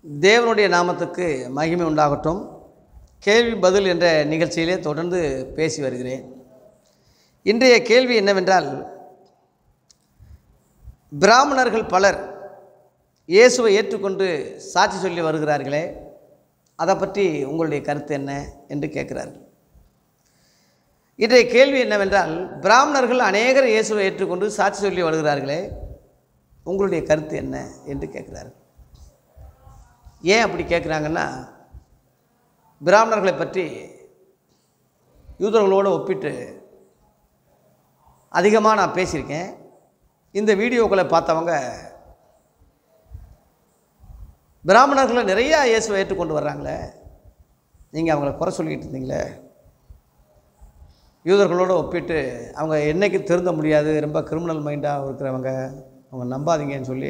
தேவனுடைய நாமத்துக்கு மகிமை உண்டாகட்டும் கேள்வி பதில் என்ற நிகழ்ச்சியிலே தொடர்ந்து பேசி வருகிறேன் இன்றைய கேள்வி என்னவென்றால் பிராமணர்கள் பலர் இயேசுவை ஏற்றுக்கொண்டு சாட்சி சொல்லி வருகிறார்களே அதை பற்றி உங்களுடைய கருத்து என்ன என்று கேட்கிறார்கள் இன்றைய கேள்வி என்னவென்றால் பிராமணர்கள் அநேகர் இயேசுவை ஏற்றுக்கொண்டு சாட்சி சொல்லி வருகிறார்களே உங்களுடைய கருத்து என்ன என்று கேட்கிறார்கள் ஏன் அப்படி கேட்குறாங்கன்னா பிராமணர்களை பற்றி யூதர்களோடு ஒப்பிட்டு அதிகமாக நான் பேசியிருக்கேன் இந்த வீடியோக்களை பார்த்தவங்க பிராமணர்களை நிறையா இயேசுவை ஏற்றுக்கொண்டு வர்றாங்களே நீங்கள் அவங்கள குறை சொல்லிக்கிட்டு இருந்தீங்களே யூதர்களோடு ஒப்பிட்டு அவங்க என்றைக்கு திருந்த முடியாது ரொம்ப கிரிமினல் மைண்டாக இருக்கிறவங்க அவங்க நம்பாதீங்கன்னு சொல்லி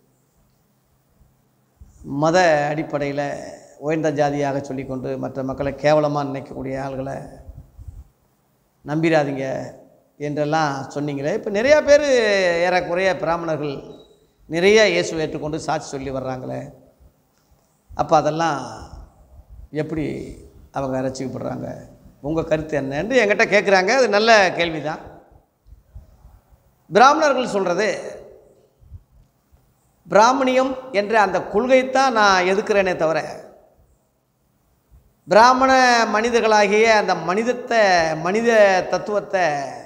மத அடிப்படையில் உயர்ந்த ஜாதியாக சொல்லிக்கொண்டு மற்ற மக்களை கேவலமாக நினைக்கக்கூடிய ஆள்களை நம்பிடாதீங்க என்றெல்லாம் சொன்னீங்களே இப்போ நிறையா பேர் ஏறக்குறைய பிராமணர்கள் நிறைய இயேசு ஏற்றுக்கொண்டு சாட்சி சொல்லி வர்றாங்களே அப்போ அதெல்லாம் எப்படி அவங்க ரசிக்கப்படுறாங்க உங்கள் கருத்து என்னன்னு என்கிட்ட கேட்குறாங்க அது நல்ல கேள்வி தான் பிராமணர்கள் சொல்கிறது பிராமணியம் என்ற அந்த கொள்கைத்தான் நான் எதுக்குறேனே தவிர பிராமண மனிதர்களாகிய அந்த மனிதத்தை மனித தத்துவத்தை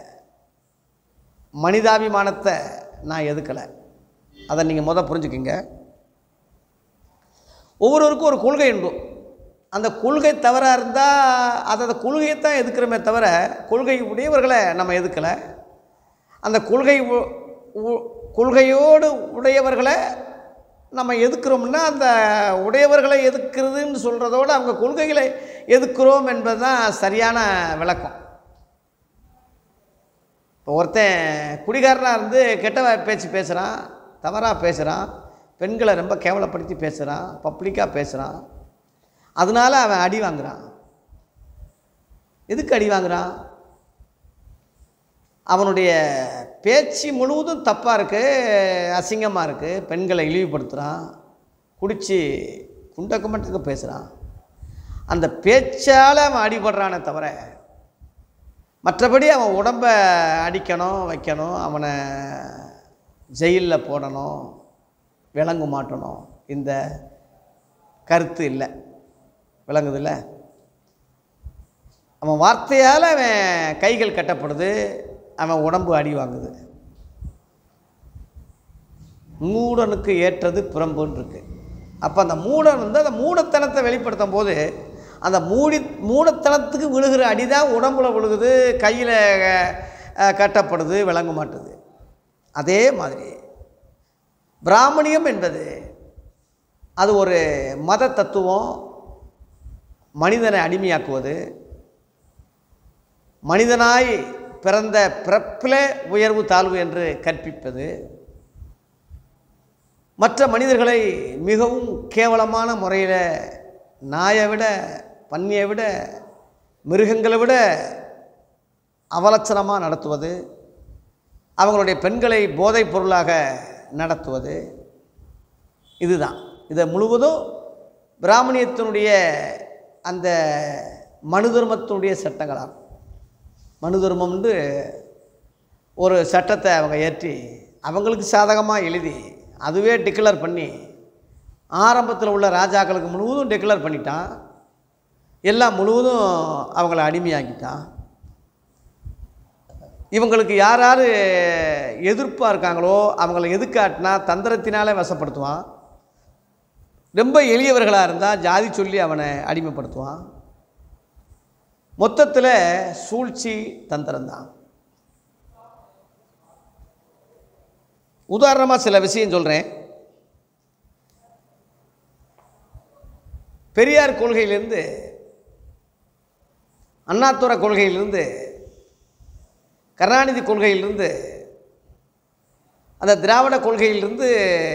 மனிதாபிமானத்தை நான் எதுக்கலை அதை நீங்கள் முத புரிஞ்சுக்கிங்க ஒவ்வொருவருக்கும் ஒரு கொள்கை உண்டு அந்த கொள்கை தவறாக இருந்தால் அதை அந்த கொள்கையை தான் எதுக்குறோமே தவிர கொள்கை உடையவர்களை நம்ம எதுக்கலை அந்த கொள்கை உ- உ- கொள்கையோடு உடையவர்களை நம்ம எதுக்குறோம்னா அந்த உடையவர்களை எதுக்குறதுன்னு சொல்கிறதோடு அவங்க கொள்கைகளை எதுக்குறோம் என்பது தான் சரியான விளக்கம் இப்போ ஒருத்தன் குடிகாரனாக இருந்து கெட்ட வா- பேச்சு பேசுகிறான் தவறாக பேசுகிறான் பெண்களை ரொம்ப கேவலப்படுத்தி பேசுகிறான் பப்ளிக்காக பேசுகிறான் அதனால அவன் அடி வாங்குறான் எதுக்கு அடி வாங்குறான் அவனுடைய பேச்சு முழுவதும் தப்பாக இருக்குது அசிங்கமாக இருக்குது பெண்களை இழிவுபடுத்துகிறான் குடித்து குண்டக்கமட்டுக்கு பேசுகிறான் அந்த பேச்சால் அவன் அடிபடுறானே தவிர மற்றபடி அவன் உடம்ப அடிக்கணும் வைக்கணும் அவனை ஜெயிலில் போடணும் விலங்கு மாட்டணும் இந்த கருத்து இல்லை விளங்குதில்ல அவன் வார்த்தையால் அவன் கைகள் கட்டப்படுது அவன் உடம்பு அடி வாங்குது மூடனுக்கு ஏற்றது புறம்புன்னு இருக்கு அப்போ அந்த மூடன் வந்து அந்த மூடத்தனத்தை வெளிப்படுத்தும் போது அந்த மூடி மூடத்தனத்துக்கு விழுகிற அடி தான் உடம்புல விழுகுது கையில் கட்டப்படுது விளங்க மாட்டுது அதே மாதிரி பிராமணியம் என்பது அது ஒரு மத தத்துவம் மனிதனை அடிமையாக்குவது மனிதனாய் பிறந்த பிறப்பிலே உயர்வு தாழ்வு என்று கற்பிப்பது மற்ற மனிதர்களை மிகவும் கேவலமான முறையில் நாயை விட பன்னியை விட மிருகங்களை விட அவலட்சணமாக நடத்துவது அவங்களுடைய பெண்களை போதைப் பொருளாக நடத்துவது இதுதான் இதை முழுவதும் பிராமணியத்தினுடைய அந்த மனு தர்மத்தினுடைய சட்டங்களாகும் மனு தர்மம்னு ஒரு சட்டத்தை அவங்க ஏற்றி அவங்களுக்கு சாதகமாக எழுதி அதுவே டிக்ளேர் பண்ணி ஆரம்பத்தில் உள்ள ராஜாக்களுக்கு முழுவதும் டிக்ளேர் பண்ணிட்டான் எல்லாம் முழுவதும் அவங்கள அடிமையாக்கிட்டான் இவங்களுக்கு யார் யார் எதிர்ப்பாக இருக்காங்களோ அவங்கள எதுக்காட்டினா தந்திரத்தினாலே வசப்படுத்துவான் ரொம்ப எளியவர்களாக இருந்தால் ஜாதி சொல்லி அவனை அடிமைப்படுத்துவான் மொத்தத்தில் சூழ்ச்சி தந்திரம்தான் உதாரணமாக சில விஷயம் சொல்கிறேன் பெரியார் கொள்கையிலிருந்து அண்ணாதுரை கொள்கையிலிருந்து கருணாநிதி கொள்கையிலிருந்து அந்த திராவிட கொள்கையிலிருந்து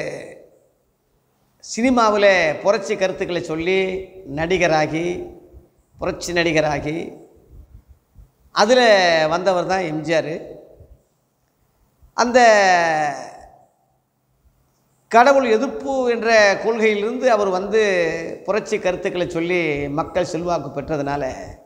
சினிமாவில் புரட்சி கருத்துக்களை சொல்லி நடிகராகி புரட்சி நடிகராகி அதில் வந்தவர் தான் எம்ஜிஆர் அந்த கடவுள் எதிர்ப்பு என்ற கொள்கையிலிருந்து அவர் வந்து புரட்சி கருத்துக்களை சொல்லி மக்கள் செல்வாக்கு பெற்றதுனால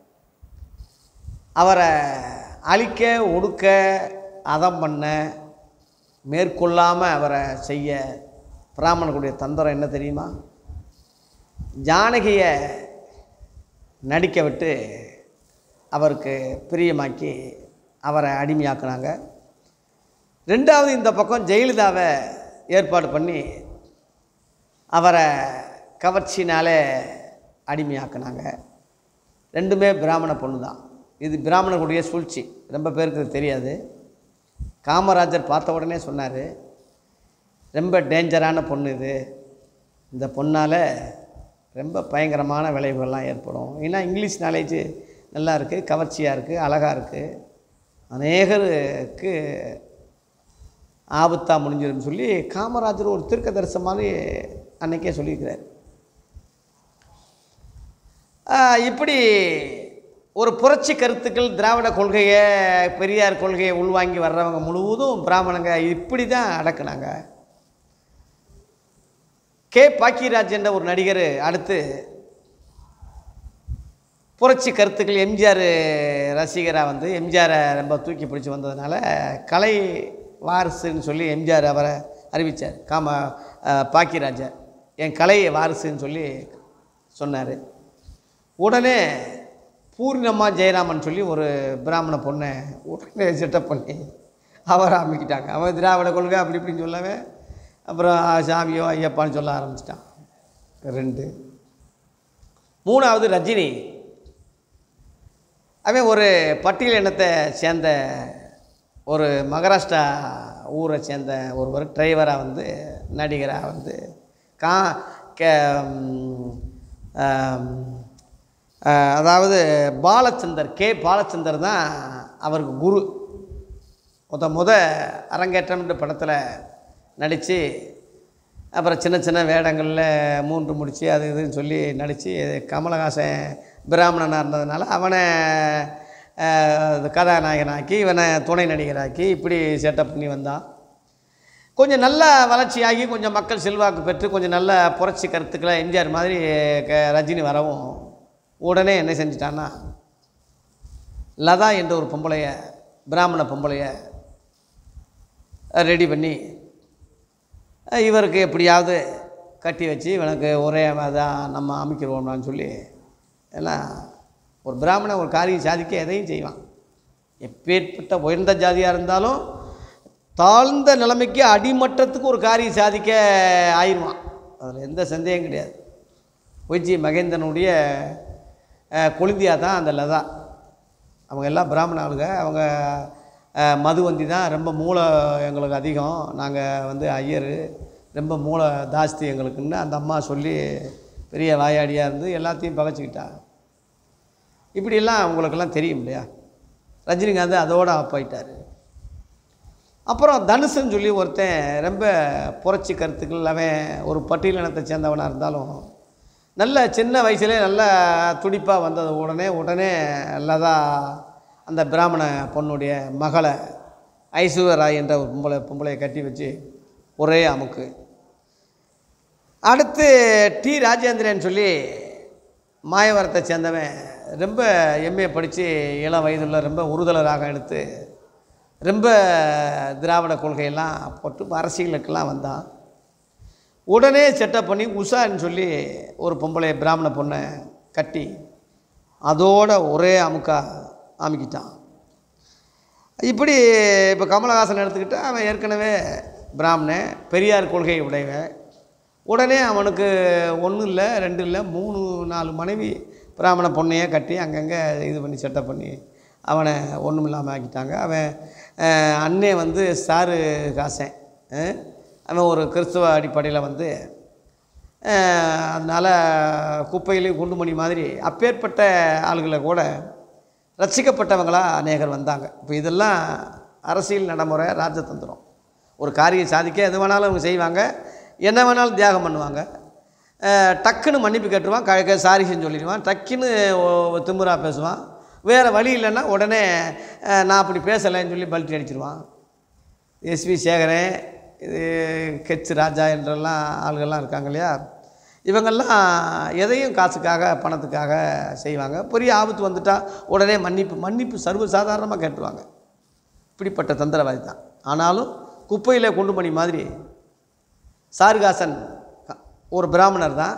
அவரை அழிக்க ஒடுக்க அதம் பண்ண மேற்கொள்ளாமல் அவரை செய்ய பிராமணர்களுடைய தந்திரம் என்ன தெரியுமா ஜானகியை நடிக்க விட்டு அவருக்கு பிரியமாக்கி அவரை அடிமையாக்குனாங்க ரெண்டாவது இந்த பக்கம் ஜெயலலிதாவை ஏற்பாடு பண்ணி அவரை கவர்ச்சினாலே அடிமையாக்குனாங்க ரெண்டுமே பிராமண பொண்ணு தான் இது பிராமணர்களுடைய சூழ்ச்சி ரொம்ப பேருக்கு இது தெரியாது காமராஜர் பார்த்த உடனே சொன்னார் ரொம்ப டேஞ்சரான பொண்ணு இது இந்த பொண்ணால் ரொம்ப பயங்கரமான விளைவுகள்லாம் ஏற்படும் ஏன்னா இங்கிலீஷ் நாலேஜ் நல்லா இருக்குது கவர்ச்சியாக இருக்குது அழகாக இருக்குது அநேகருக்கு ஆபத்தாக முடிஞ்சிடும் சொல்லி காமராஜர் ஒரு திருக்க தரிசனம் மாதிரி அன்னைக்கே சொல்லியிருக்கிறார் ஆஹ் இப்படி ஒரு புரட்சி கருத்துக்கள் திராவிட கொள்கையை பெரியார் கொள்கையை உள்வாங்கி வர்றவங்க முழுவதும் பிராமணங்க இப்படி தான் அடக்குனாங்க கே பாக்கியராஜ் என்ற ஒரு நடிகர் அடுத்து புரட்சி கருத்துக்கள் எம்ஜிஆர் ரசிகராக வந்து எம்ஜிஆரை ரொம்ப தூக்கி பிடிச்சி வந்ததுனால கலை வாரிசுன்னு சொல்லி எம்ஜிஆர் அவரை அறிவித்தார் காம அஹ், பாக்கியராஜை என் கலை வாரிசுன்னு சொல்லி சொன்னார் உடனே பூர்ணம்மா ஜெயராமன் சொல்லி ஒரு பிராமண பொண்ணை உடனே செட்டப் பண்ணி அவரை அமைக்கிட்டாங்க அவன் திராவிட கொள்கை அப்படி இப்படின்னு சொல்லவே அப்புறம் சாமியோ ஐயப்பான்னு சொல்ல ஆரம்பிச்சிட்டான் ரெண்டு மூணாவது ரஜினி அவன் ஒரு பட்டியல் இனத்தை சேர்ந்த ஒரு மகாராஷ்டிரா ஊரை சேர்ந்த ஒருவர் டிரைவராக வந்து நடிகராக வந்து கா கே ம், ஆம், ஆ, அதாவது பாலச்சந்தர் கே பாலச்சந்தர் தான் அவருக்கு குரு முத முத அரங்கேற்றம்ன்ற படத்தில் நடித்து அப்புறம் சின்ன சின்ன வேடங்களில் மூன்று முடித்து அது இதுன்னு சொல்லி நடித்து கமலஹாசன் பிராமணனாக இருந்ததுனால அவனை அஹ், கதாநாயகனாக்கி இவனை துணை நடிகராக்கி இப்படி செட்டப் பண்ணி வந்தான் கொஞ்சம் நல்ல வளர்ச்சியாகி கொஞ்சம் மக்கள் செல்வாக்கு பெற்று கொஞ்சம் நல்ல புரட்சி கருத்துக்களை எம்ஜிஆர் மாதிரி க ரஜினி வரவும் உடனே என்ன செஞ்சிட்டான்னா லதா என்ற ஒரு பொம்பளைய பிராமண பொம்பளைய ரெடி பண்ணி அஹ், இவருக்கு எப்படியாவது கட்டி வச்சு இவனுக்கு ஒரே அதான் நம்ம அமைக்கிறோம்னான்னு சொல்லி எல்லாம் ஒரு பிராமணன் ஒரு காரியம் சாதிக்க எதையும் செய்வான் எப்பேற்பட்ட உயர்ந்த ஜாதியாக இருந்தாலும் தாழ்ந்த நிலைமைக்கு அடிமட்டத்துக்கு ஒரு காரியம் சாதிக்க ஆயிடுவான் அதில் எந்த சந்தேகம் கிடையாது ஒய்ஜி மகேந்திரனுடைய அஹ், கொழுந்தியா தான் அந்த லதா அவங்க எல்லாம் பிராமண ஆளுங்க அவங்க அஹ், மதுவந்தி தான் ரொம்ப மூளை எங்களுக்கு அதிகம் நாங்கள் வந்து ஐயர் ரொம்ப மூளை ஜாஸ்தி எங்களுக்குன்னு அந்த அம்மா சொல்லி பெரிய வாயாடியாக இருந்து எல்லாத்தையும் பகைச்சிக்கிட்டா இப்படியெல்லாம் அவங்களுக்கெல்லாம் தெரியும் இல்லையா ரஜினிகாந்த் அதோட ஆஃப் ஆயிட்டார் அப்புறம் தனுஷுன்னு சொல்லி ஒருத்தன் ரொம்ப புரட்சி கருத்துக்கள் அவன் ஒரு பட்டியலினத்தை சேர்ந்தவனாக இருந்தாலும் நல்ல சின்ன வயசுலே நல்ல துடிப்பாக வந்தது உடனே உடனே லதா அந்த பிராமண பொண்ணுடைய மகளை ஐஸ்வர்யா ராய் என்ற ஒரு பொம்பளை பொம்பளையை கட்டி வச்சு ஒரே அமுக்கு அடுத்து டி ராஜேந்திரன் சொல்லி மாயவரத்தை சேர்ந்தவன் ரொம்ப எம்ஏ படித்து இளம் வயதில் ரொம்ப உறுதலராக எடுத்து ரொம்ப திராவிட கொள்கையெல்லாம் போட்டு அரசியலுக்கெல்லாம் வந்தான் உடனே செட்டப் பண்ணி உஷான்னு சொல்லி ஒரு பொம்பளை பிராமண பொண்ணை கட்டி அதோட ஒரே அமுக்கா அமுக்கிட்டான் இப்படி இப்போ கமலஹாசன் எடுத்துக்கிட்டா அவன் ஏற்கனவே பிராமணன் பெரியார் கொள்கை உடையவன் உடனே அவனுக்கு ஒன்றும் இல்லை ரெண்டு இல்லை மூணு நாலு மனைவி பிராமண பொண்ணையே கட்டி அங்கங்கே இது பண்ணி செட்டப் பண்ணி அவனை ஒன்றும் இல்லாமல் ஆக்கிட்டாங்க அவன் அஹ், அண்ணே வந்து சாரு காசன் அஹ், அவன் ஒரு கிறிஸ்துவ அடிப்படையில் வந்து அதனால் குப்பையிலையும் குண்டுமணி மாதிரி அப்பேற்பட்ட ஆளுகளை கூட ரசிக்கப்பட்டவங்களா அநேகர் வந்தாங்க இப்போ இதெல்லாம் அரசியல் நடைமுறை ராஜதந்திரம் ஒரு காரியம் சாதிக்க எது வேணாலும் அவங்க செய்வாங்க என்ன வேணாலும் தியாகம் பண்ணுவாங்க அஹ், டக்குன்னு மன்னிப்பு கேட்டுருவான் க சாரின்னு சொல்லிடுவான் டக்குன்னு ஒ- திமிரா பேசுவான் வேறு வழி இல்லைன்னா உடனே அஹ், நான் அப்படி பேசலைன்னு சொல்லி பல்ட்டி அடிச்சிருவான் எஸ்வி சேகரன் இது கெச் ராஜா என்றெல்லாம் ஆளுகள்லாம் இருக்காங்க இல்லையா இவங்கெல்லாம் எதையும் காசுக்காக பணத்துக்காக செய்வாங்க பெரிய ஆபத்து வந்துட்டால் உடனே மன்னிப்பு மன்னிப்பு சர்வசாதாரணமாக கேட்டுருவாங்க இப்படிப்பட்ட தந்திரவாதி தான் ஆனாலும் குப்பையில் குண்டு மணி மாதிரி சாருகாசன் க- ஒரு பிராமணர் தான்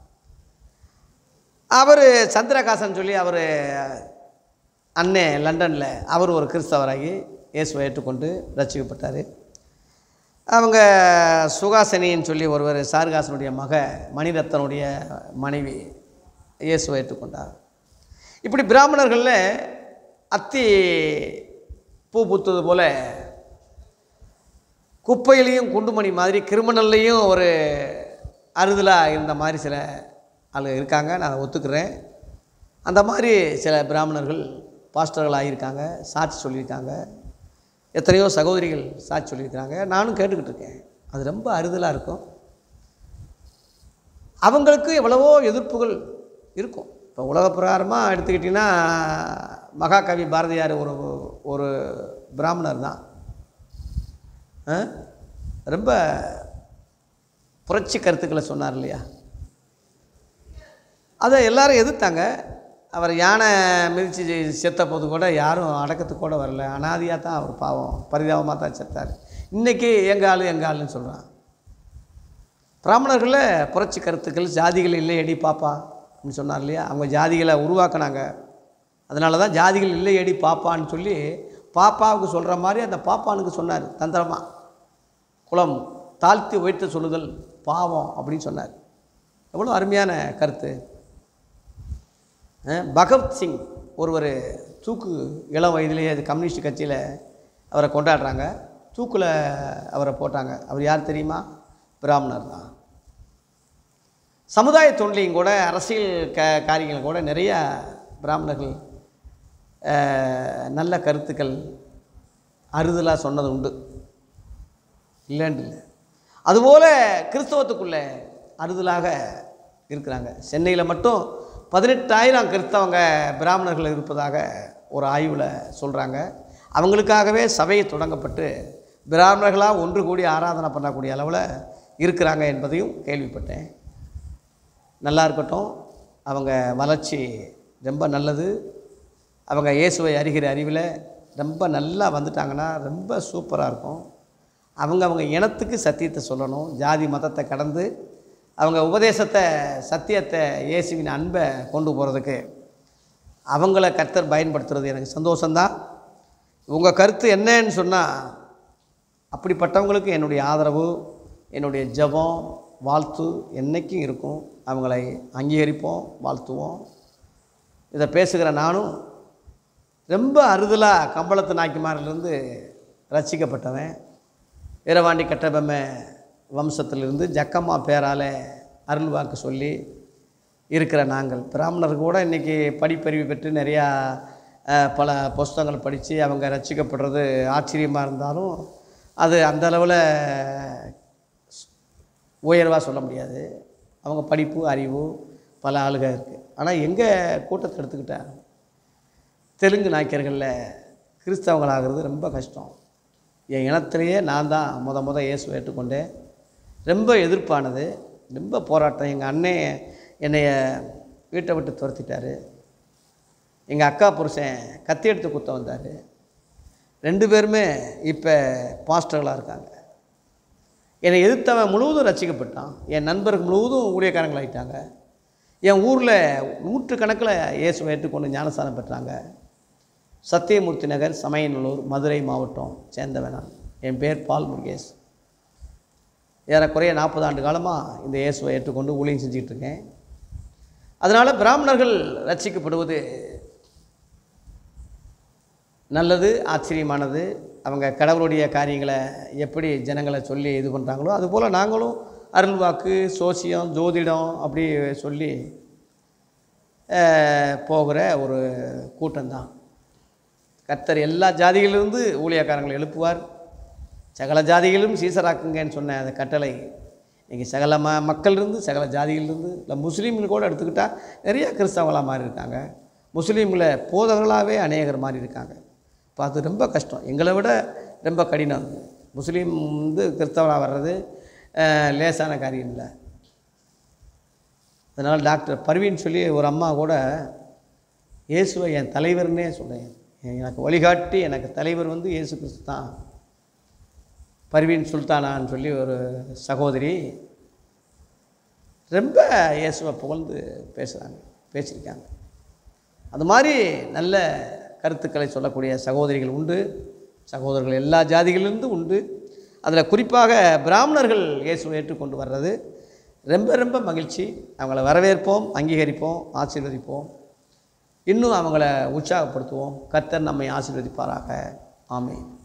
அவர் சந்திரகாசன் சொல்லி அவர் அண்ணே லண்டனில் அவர் ஒரு கிறிஸ்தவராகி இயேசுவை ஏற்றுக்கொண்டு ரட்சிக்கப்பட்டார் அவங்க சுகாசனின்னு சொல்லி ஒருவர் சாருகாசனுடைய மக மணிரத்தனுடைய மனைவி இயேசுவை ஏற்றுக்கொண்டார் இப்படி பிராமணர்களில் அத்தி பூ பூத்தது போல் குப்பையிலையும் குண்டுமணி மாதிரி கிரிமினல்லையும் ஒரு அறுதலாக இருந்த மாதிரி சில ஆளுங்க இருக்காங்க நான் அதை ஒத்துக்கிறேன் அந்த மாதிரி சில பிராமணர்கள் பாஸ்டர்கள் ஆகியிருக்காங்க சாட்சி சொல்லியிருக்காங்க எத்தனையோ சகோதரிகள் சாட்சி சொல்லியிருக்காங்க நானும் கேட்டுக்கிட்டு இருக்கேன் அது ரொம்ப அறுதலாக இருக்கும் அவங்களுக்கு எவ்வளவோ எதிர்ப்புகள் இருக்கும் இப்போ உலக பிரகாரமாக எடுத்துக்கிட்டிங்கன்னா மகாகவி பாரதியார் ஒரு ஒரு பிராமணர் தான் ஆ? ரொம்ப புரட்சி கருத்துக்களை சொன்னார் இல்லையா அதை எல்லாரும் எதிர்த்தாங்க அவர் யானை மிதித்து செத்த போது கூட யாரும் அடக்கத்துக்கு கூட வரல அனாதியாக தான் அவர் பாவம் பரிதாபமாக தான் செத்தார் இன்றைக்கி எங்கள் ஆளு எங்கள் ஆளுன்னு சொல்கிறான் பிராமணர்களில் புரட்சி கருத்துக்கள் ஜாதிகள் இல்லை எடி பாப்பா அப்படின்னு சொன்னார் இல்லையா அவங்க ஜாதிகளை உருவாக்குனாங்க அதனால தான் ஜாதிகள் இல்லை எடி பாப்பான்னு சொல்லி பாப்பாவுக்கு சொல்கிற மாதிரி அந்த பாப்பானுக்கு சொன்னார் தந்திரமாக குலம் தாழ்த்தி உயர்த்த சொல்லுதல் பாவம் அப்படின்னு சொன்னார் எவ்வளோ அருமையான கருத்து அஹ், பகத்சிங் ஒருவர் தூக்கு இளம் வயதிலேயே அது கம்யூனிஸ்ட் கட்சியில் அவரை கொண்டாடுறாங்க தூக்கில் அவரை போட்டாங்க அவர் யார் தெரியுமா பிராமணர் தான் சமுதாய தொண்டிலையும் கூட அரசியல் க காரியங்கள் கூட நிறைய பிராமணர்கள் அஹ், நல்ல கருத்துக்கள் அறுதலாக சொன்னது உண்டு இல்லைன்னு இல்லை அதுபோல் கிறிஸ்தவத்துக்குள்ளே அறுதலாக இருக்கிறாங்க சென்னையில் மட்டும் பதினெட்டாயிரம் கிறிஸ்தவங்க இராமணர்கள் இருப்பதாக ஒரு ஆய்வில் சொல்கிறாங்க அவங்களுக்காகவே சபை தொடங்கப்பட்டு பிராமணர்களாக ஒன்று கூடி ஆராதனை பண்ணக்கூடிய அளவில் இருக்கிறாங்க என்பதையும் கேள்விப்பட்டேன் நல்லா இருக்கட்டும் அவங்க வளர்ச்சி ரொம்ப நல்லது அவங்க இயேசுவை அறிகிற அறிவில் ரொம்ப நல்லா வந்துட்டாங்கன்னா ரொம்ப சூப்பராக இருக்கும் அவங்க அவங்க இனத்துக்கு சத்தியத்தை சொல்லணும் ஜாதி மதத்தை கடந்து அவங்க உபதேசத்தை சத்தியத்தை இயேசுவின் அன்பை கொண்டு போகிறதுக்கு அவங்கள கர்த்தர் பயன்படுத்துறது எனக்கு சந்தோஷந்தான் உங்கள் கருத்து என்னன்னு சொன்னால் அப்படிப்பட்டவங்களுக்கு என்னுடைய ஆதரவு என்னுடைய ஜெபம் வாழ்த்து என்றைக்கும் இருக்கும் அவங்களை அங்கீகரிப்போம் வாழ்த்துவோம் இதை பேசுகிற நானும் ரொம்ப அறுதலாக கம்பளத்து நாய்க்குமாரிலிருந்து ரசிக்கப்பட்டவன் வீரவாண்டி கட்டபொம்மை வம்சத்திலிருந்து ஜக்கம்மா பேரால் அருள் வாக்கு சொல்லி இருக்கிற நாங்கள் பிராமணர் கூட இன்றைக்கி படிப்பறிவு பெற்று நிறையா அஹ், பல புஸ்தகங்கள் படித்து அவங்க ரசிக்கப்படுறது ஆச்சரியமாக இருந்தாலும் அது அந்த அளவில் உயர்வாக சொல்ல முடியாது அவங்க படிப்பு அறிவு பல ஆளுக இருக்குது ஆனால் எங்கள் கூட்டத்தை எடுத்துக்கிட்டா தெலுங்கு நாய்க்கர்களில் கிறிஸ்தவங்களாகிறது ரொம்ப கஷ்டம் என் இனத்திலேயே நான் தான் முத முத இயேசு ஏற்றுக்கொண்டேன் ரொம்ப எதிர்ப்பானது ரொம்ப போராட்டம் எங்கள் அண்ணே என்னைய வீட்டை விட்டு துரத்திட்டாரு எங்கள் அக்கா புருஷன் கத்தி எடுத்து குத்த வந்தார் ரெண்டு பேருமே இப்போ பாஸ்டர்களாக இருக்காங்க என்னை எதிர்த்தவன் முழுவதும் ரசிக்கப்பட்டான் என் நண்பர்கள் முழுவதும் ஊழியக்காரங்களாயிட்டாங்க என் ஊரில் நூற்றுக்கணக்கில் இயேசுவை ஏற்றுக்கொண்டு ஞானஸ்தானம் பெற்றாங்க சத்தியமூர்த்தி நகர் சமயநல்லூர் மதுரை மாவட்டம் சேர்ந்தவன் நான் என் பேர் பால் முருகேஷ் ஏறக்குறைய நாற்பது ஆண்டு காலமாக இந்த இயேசுவை ஏற்றுக்கொண்டு ஊழியம் செஞ்சுக்கிட்டு இருக்கேன் அதனால் பிராமணர்கள் ரட்சிக்கப்படுவது நல்லது ஆச்சரியமானது அவங்க கடவுளுடைய காரியங்களை எப்படி ஜனங்களை சொல்லி இது பண்ணுறாங்களோ அதுபோல் நாங்களும் அருள்வாக்கு சோசியம் ஜோதிடம் அப்படி சொல்லி அஹ், போகிற ஒரு கூட்டம்தான் கர்த்தர் எல்லா ஜாதிகளிலிருந்து ஊழியக்காரங்களை எழுப்புவார் சகல ஜாதிகளும் சீசராக்குங்கன்னு சொன்ன அந்த கட்டளை இன்றைக்கி சகல ம மக்களிலிருந்து சகல ஜாதிகளிலிருந்து இல்லை முஸ்லீம்கள் கூட எடுத்துக்கிட்டால் நிறைய கிறிஸ்தவங்களாக மாறி இருக்காங்க முஸ்லீமில் போதகர்களாகவே அநேகர் மாறி இருக்காங்க இப்போ அது ரொம்ப கஷ்டம் எங்களை விட ரொம்ப கடினம் அது முஸ்லீம் வந்து கிறிஸ்தவராக வர்றது அஹ், லேசான காரியம் இல்லை அதனால் டாக்டர் பர்வீன் சொல்லி ஒரு அம்மா கூட இயேசுவை என் தலைவர்னே சொன்னேன் எனக்கு வழிகாட்டி எனக்கு தலைவர் வந்து இயேசு கிறிஸ்து தான் பர்வீன் சுல்தானான்னு சொல்லி ஒரு சகோதரி ரொம்ப இயேசுவை புகழ்ந்து பேசுகிறாங்க பேசியிருக்காங்க அது மாதிரி நல்ல கருத்துக்களை சொல்லக்கூடிய சகோதரிகள் உண்டு சகோதரர்கள் எல்லா ஜாதிகளிலிருந்தும் உண்டு அதில் குறிப்பாக பிராமணர்கள் இயேசுவை ஏற்றுக்கொண்டு வர்றது ரொம்ப ரொம்ப மகிழ்ச்சி அவங்கள வரவேற்போம் அங்கீகரிப்போம் ஆசீர்வதிப்போம் இன்னும் அவங்கள உற்சாகப்படுத்துவோம் கர்த்தர் நம்மை ஆசீர்வதிப்பாராக ஆமென்